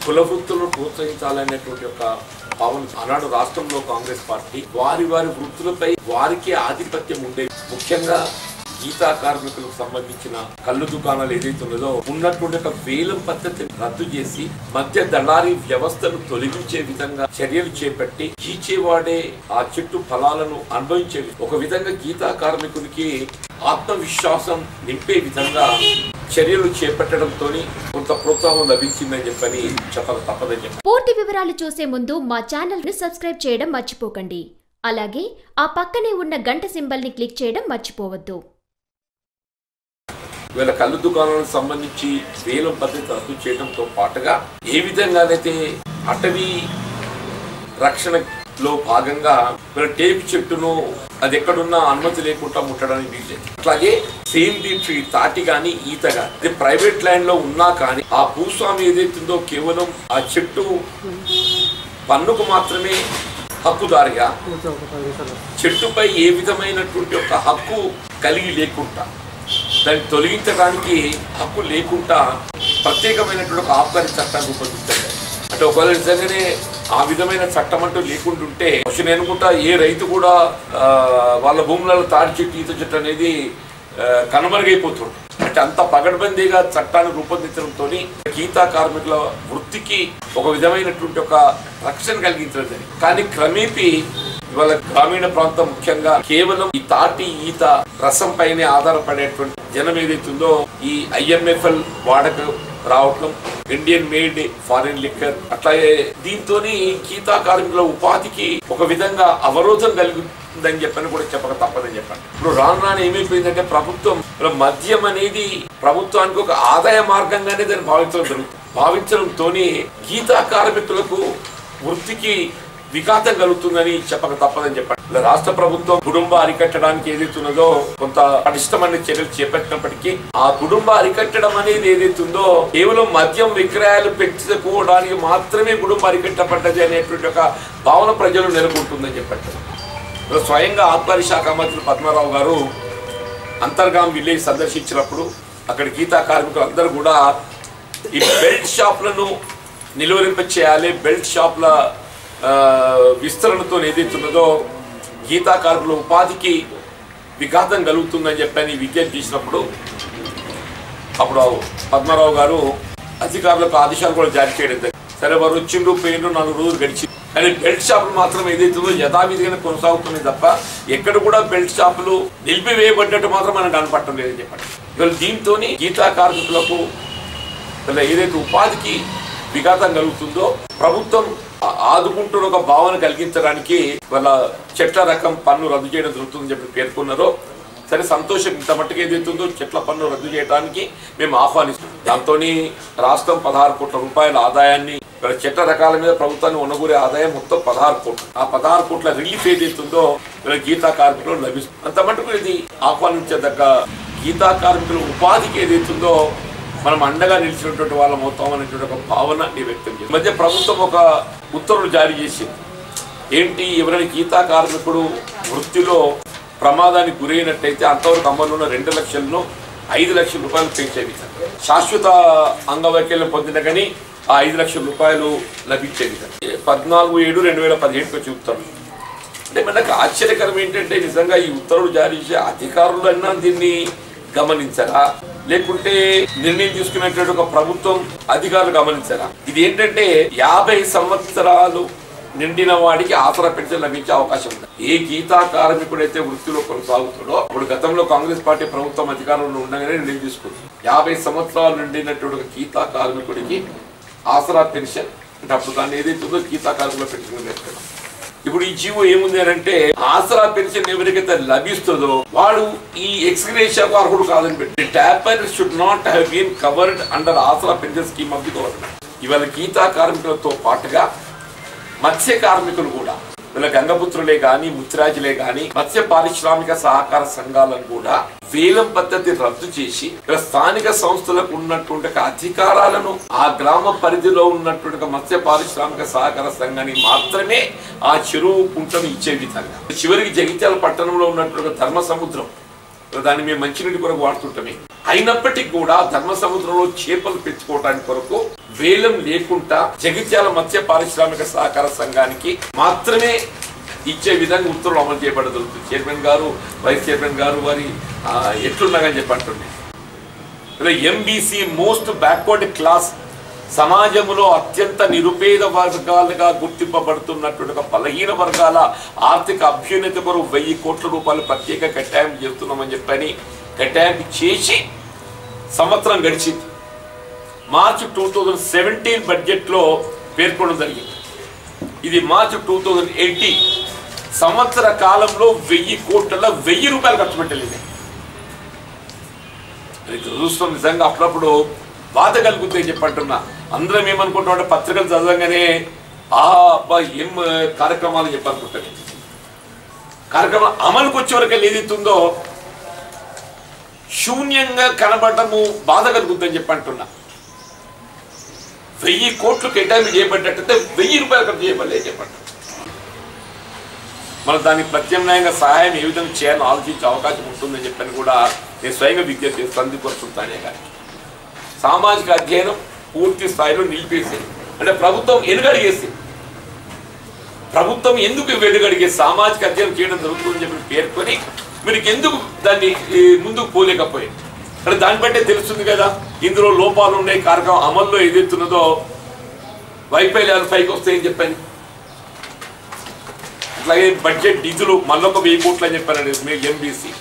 కుల వృత్తులను ప్రోత్సహించాలనేటువంటి ఒక భావన ఆనాడు రాష్ట్రంలో కాంగ్రెస్ పార్టీ వారి వారి వృత్తులపై వారికే ఆధిపత్యం ఉండేది ముఖ్యంగా గీతా కార్మికులకు సంబంధించిన కళ్ళు దుకాణాలు ఏదైతే ఉన్నదో ఉన్నటువంటి ఒక వేలం పద్ధతిని రద్దు చేసి మధ్య దళారీ వ్యవస్థను తొలగించే విధంగా చర్యలు చేపట్టి గీచేవాడే ఆ చెట్టు ఫలాలను అనుభవించే వి- ఒక విధంగా గీతా కార్మికునికి ఆత్మవిశ్వాసం నింపే విధంగా చర్యలు చేపట్టడంతో కొంత ప్రోత్సాహం లభించిందని చెప్పని చెప్పక తప్పదని చెప్పారు పూర్తి వివరాలు చూసే ముందు మా ఛానల్ ని సబ్స్క్రైబ్ చేయడం మర్చిపోకండి అలాగే ఆ పక్కనే ఉన్న గంట సింబల్ ని క్లిక్ చేయడం మర్చిపోవద్దు వీళ్ళ కళ్ళు దుకాణాలకు సంబంధించి వేలం పద్ధతి రద్దు చేయడంతో పాటుగా ఏ విధంగానైతే అటవీ రక్షణలో భాగంగా వీళ్ళ టేపు చెట్టును అది ఎక్కడున్నా అనుమతి లేకుండా ముట్టడానికి వీల్లేదు అట్లాగే సేమ్ ది ట్రీ తాటి గాని ఈత గాని అది ప్రైవేట్ ల్యాండ్ లో ఉన్నా కానీ ఆ భూస్వామి ఏదైతుందో కేవలం ఆ చెట్టు పన్నుకు మాత్రమే హక్కుదారిగా చెట్టుపై ఏ విధమైనటువంటి ఒక హక్కు కలిగి లేకుండా దాన్ని తొలగించడానికి హక్కు లేకుండా ప్రత్యేకమైనటువంటి ఒక ఆబ్కారీ చట్టాన్ని రూపొందించారు అంటే ఒకవేళ నిజంగానే ఆ విధమైన చట్టం అంటూ లేకుండా ఉంటే అసలు నేను అనుకుంటా ఏ రైతు కూడా ఆ, వాళ్ళ భూములలో తాడి చెట్టు ఈత చెట్టు అనేది ఆ, కనుమరుగైపోతుంది అంటే అంత పగడ్బందీగా చట్టాన్ని రూపొందించడంతో గీతా కార్మికుల వృత్తికి ఒక విధమైనటువంటి ఒక రక్షణ కలిగించడం జరిగింది కానీ క్రమేపీ ఇవాళ గ్రామీణ ప్రాంతం ముఖ్యంగా కేవలం ఈ తాటి ఈత రసం పైనే ఆధారపడేటువంటి జనం ఏదైతుందో ఈ ఐఎంఎఫ్ఎల్ వాడక రావటం ఇండియన్ మేడ్ ఫారిన్ లిక్కర్ అట్లాగే దీంతో గీతా కార్మికుల ఉపాధికి ఒక విధంగా అవరోధం కలుగుతుందని చెప్పని కూడా చెప్పక తప్పదని చెప్పాను ఇప్పుడు రాను రాను ఏమైపోయిందంటే ప్రభుత్వం ఇలా మద్యం అనేది ప్రభుత్వానికి ఒక ఆదాయ మార్గంగానే దాన్ని భావించడం జరుగుతుంది భావించడంతో గీతా కార్మికులకు వృత్తికి విఘాతం కలుగుతుందని చెప్పక తప్పదని చెప్పాడు ఇలా రాష్ట్ర ప్రభుత్వం కుటుంబ అరికట్టడానికి ఏదైతే ఉన్నదో కొంత పటిష్టమైన చర్యలు చేపట్టినప్పటికీ ఆ కుటుంబ అరికట్టడం అనేది ఏదైతే ఉందో కేవలం మద్యం విక్రయాలు పెంచుకోవడానికి మాత్రమే కుటుంబ అరికట్టబడ్డది అనేటువంటి ఒక భావన ప్రజలు నెలకొంటుందని చెప్పారు ఇలా స్వయంగా ఆబ్కారీ శాఖ మంత్రి పద్మారావు గారు అంతర్గాం విలేజ్ సందర్శించినప్పుడు అక్కడ గీతా కార్మికులు అందరూ కూడా ఈ బెల్ట్ షాప్లను నిలువరింప చేయాలి బెల్ట్ షాప్ల ఆ, విస్తరణతో ఏదైతున్నదో గీతా కార్మికుల ఉపాధికి విఘాతం కలుగుతుందని చెప్పని విజ్ఞప్తి చేసినప్పుడు అప్పుడు పద్మారావు గారు అధికారులకు ఆదేశాలు కూడా జారీ చేయడం జరిగింది సరే వారు వచ్చిండ్రు పోయిండ్రు నాలుగు రోజులు గడిచి కానీ బెల్ట్ షాపులు మాత్రం ఏదైతుందో యథావిధిగానే కొనసాగుతున్నాయి తప్ప ఎక్కడ కూడా బెల్ట్ షాపులు నిలిపివేయబడ్డట్టు మాత్రం మనకు కనపడటం లేదని చెప్పండి ఇవాళ దీంతో గీతా కార్మికులకు ఇలా ఏదైతే ఉపాధికి విఘాతం కలుగుతుందో ప్రభుత్వం ఆ- ఆదుకుంటున్న ఒక భావన కలిగించడానికి వాళ్ళ చెట్ల రకం పన్ను రద్దు చేయడం జరుగుతుందని చెప్పి పేర్కొన్నారో సరే సంతోషం ఇంత మట్టుకు ఏదైతుందో చెట్ల పన్ను రద్దు చేయడానికి మేము ఆహ్వానిస్తాం దాంతో రాష్ట్రం పదహారు కోట్ల రూపాయల ఆదాయాన్ని ఇక్కడ చెట్ల రకాల మీద ప్రభుత్వాన్ని ఉన్నగూరే ఆదాయం మొత్తం పదహారు కోట్లు ఆ పదహారు కోట్ల రిలీఫ్ ఏదైతుందో ఇక్కడ గీతా కార్మికులు లభిస్తుంది అంత మటుకు ఇది ఆహ్వానించదగ్గ గీతా కార్మికుల ఉపాధికి ఏదైతుందో మనం అండగా నిలిచినటువంటి వాళ్ళం అవుతాం అనేటువంటి ఒక భావన నీ వ్యక్తం చేసి మధ్య ప్రభుత్వం ఒక ఉత్తర్వులు జారీ చేసింది ఏంటి ఎవరైనా గీతా కార్మికుడు వృత్తిలో ప్రమాదానికి గురైనట్టయితే అంతవరకు అమలు ఉన్న రెండు లక్షలను ఐదు లక్షల రూపాయలు పెంచే విధంగా శాశ్వత అంగవైకల్యం పొందిన కానీ ఆ ఐదు లక్షల రూపాయలు లభించే విధంగా పద్నాలుగు ఏడు రెండు వేల పదిహేడుకి వచ్చి ఉత్తర్వులు అంటే మనకు ఆశ్చర్యకరం ఏంటంటే నిజంగా ఈ ఉత్తర్వులు జారీ చేసే అధికారులన్నా దీన్ని గమనించరా లేకుంటే నిర్ణయం తీసుకునేటువంటి ఒక ప్రభుత్వం అధికారులు గమనించరా ఇది ఏంటంటే యాభై సంవత్సరాలు నిండిన వాడికి ఆసరా పెన్షన్ లభించే అవకాశం ఉంది ఏ గీతా కార్మికుడైతే వృత్తిలో కొనసాగుతాడో అప్పుడు గతంలో కాంగ్రెస్ పార్టీ ప్రభుత్వం అధికారంలో ఉండగానే నిర్ణయం తీసుకుంది యాభై సంవత్సరాలు నిండినటువంటి ఒక గీతా కార్మికుడికి ఆసరా పెన్షన్ అంటే అప్పుడు దాన్ని ఏదైతే ఉందో గీతా కార్మికుల పెన్షన్ పెట్టడం ఇప్పుడు ఈ జీవో ఏముంది అని అంటే ఆసరా పెన్షన్ ఎవరికైతే లభిస్తుందో వాడు ఈ ఎక్స్గ్రేషియాకు అర్హుడు కాదని పెట్టి tapper should not have been covered under Aasara pension scheme of the government ఇవాళ గీతా కార్మికులతో పాటుగా మత్స్య కార్మికులు కూడా వీళ్ళ గంగపుత్రులే గాని ముత్రాజులే గాని మత్స్య పారిశ్రామిక సహకార సంఘాలను కూడా వేలం పద్ధతి రద్దు చేసి ఇక్కడ స్థానిక సంస్థలకు ఉన్నటువంటి ఒక అధికారాలను ఆ గ్రామ పరిధిలో ఉన్నటువంటి ఒక మత్స్య పారిశ్రామిక సహకార సంఘానికి మాత్రమే ఆ చెరువు కుంటను ఇచ్చే విధంగా చివరికి జగిత్యాల పట్టణంలో ఉన్నటువంటి ఒక ధర్మ సముద్రం దాన్ని మేము మంచినీటి కొరకు వాడుతుంటామే అయినప్పటికీ కూడా ధర్మ సముద్రంలో చేపలు పెంచుకోవడానికి కొరకు వేలం లేకుండా జగిత్యాల మత్స్య పారిశ్రామిక సహకార సంఘానికి మాత్రమే ఇచ్చే విధంగా ఉత్తర్వులు అమలు చేయబడగలుగుతుంది చైర్మన్ గారు వైస్ చైర్మన్ గారు వారి ఆ, ఎట్లున్నాగని చెప్పి అంటుండే ఎంబీసీ మోస్ట్ బ్యాక్వర్డ్ క్లాస్ సమాజంలో అత్యంత నిరుపేద వర్గాలుగా గుర్తింపబడుతున్నటువంటి ఒక బలహీన వర్గాల ఆర్థిక అభ్యున్నతి కొరకు వెయ్యి కోట్ల రూపాయలు ప్రత్యేక కేటాయింపు చేస్తున్నామని చెప్పని కేటాయింపు చేసి సంవత్సరం గడిచింది మార్చి టూ థౌజండ్ సెవెంటీన్ బడ్జెట్లో పేర్కొనడం జరిగింది ఇది మార్చి టూ థౌజండ్ ఎయిటీన్ సంవత్సర కాలంలో వెయ్యి కోట్ల వెయ్యి రూపాయలు ఖర్చు పెట్టలేదు అది చూస్తాం నిజంగా అప్పుడప్పుడు బాధ కలుగుతాయి చెప్పంటున్నా అందరం ఏమనుకుంటామంటే పత్రికలు చదవగానే ఆ అబ్బా ఏం కార్యక్రమాలు చెప్పాలనుకుంటాను కార్యక్రమం అమలుకు వచ్చే వరకు ఏదైతుందో శూన్యంగా కనబడము బాధ కలుగుతుందని చెప్పంటున్నా వెయ్యి కోట్లు కేటాయింపు చేయబడ్డట్టయితే వెయ్యి రూపాయలు ఖర్చు చేయబడలేదు చెప్పండి మనం దానికి ప్రత్యామ్నాయంగా సహాయం ఏ విధంగా చేయాలని ఆలోచించే అవకాశం ఉంటుందని చెప్పని కూడా నేను స్వయంగా విజ్ఞప్తి చేస్తాను సంధిపరుస్తుంటానే కానీ సామాజిక అధ్యయనం పూర్తి స్థాయిలో నిలిపేసింది అంటే ప్రభుత్వం ఎనుగడిగేసి ప్రభుత్వం ఎందుకు వెనుగడిగే సామాజిక అధ్యయనం చేయడం జరుగుతుందని చెప్పి పేర్కొని మీరు ఎందుకు దాన్ని ఈ, ముందుకు పోలేకపోయారు అంటే దాన్ని బట్టే తెలుస్తుంది కదా ఇందులో లోపాలు ఉన్నాయి కార్యక్రమం అమల్లో ఏదైతున్నదో వైఫల్యాలు పైకి వస్తాయని చెప్పాను అట్లాగే బడ్జెట్ నిధులు మళ్ళొక వెయ్యి కోట్లు అని చెప్పారండి మీరు ఎంబీసీ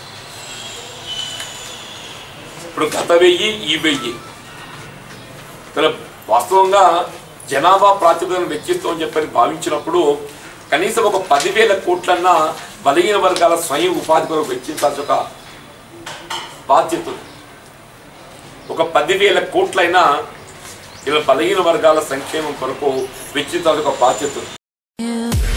ఇప్పుడు గత వెయ్యి ఈ వెయ్యి అసలు వాస్తవంగా జనాభా ప్రాతిపదికన వెచ్చిస్తాం అని చెప్పని భావించినప్పుడు కనీసం ఒక పదివేల కోట్లన్నా బలహీన వర్గాల స్వయం ఉపాధి కొరకు వెచ్చించాల్సిన ఒక బాధ్యత ఉంది. ఒక పదివేల కోట్లైనా ఇలా బలహీన వర్గాల సంక్షేమం కొరకు వెచ్చించాల్సిన ఒక బాధ్యత ఉంది.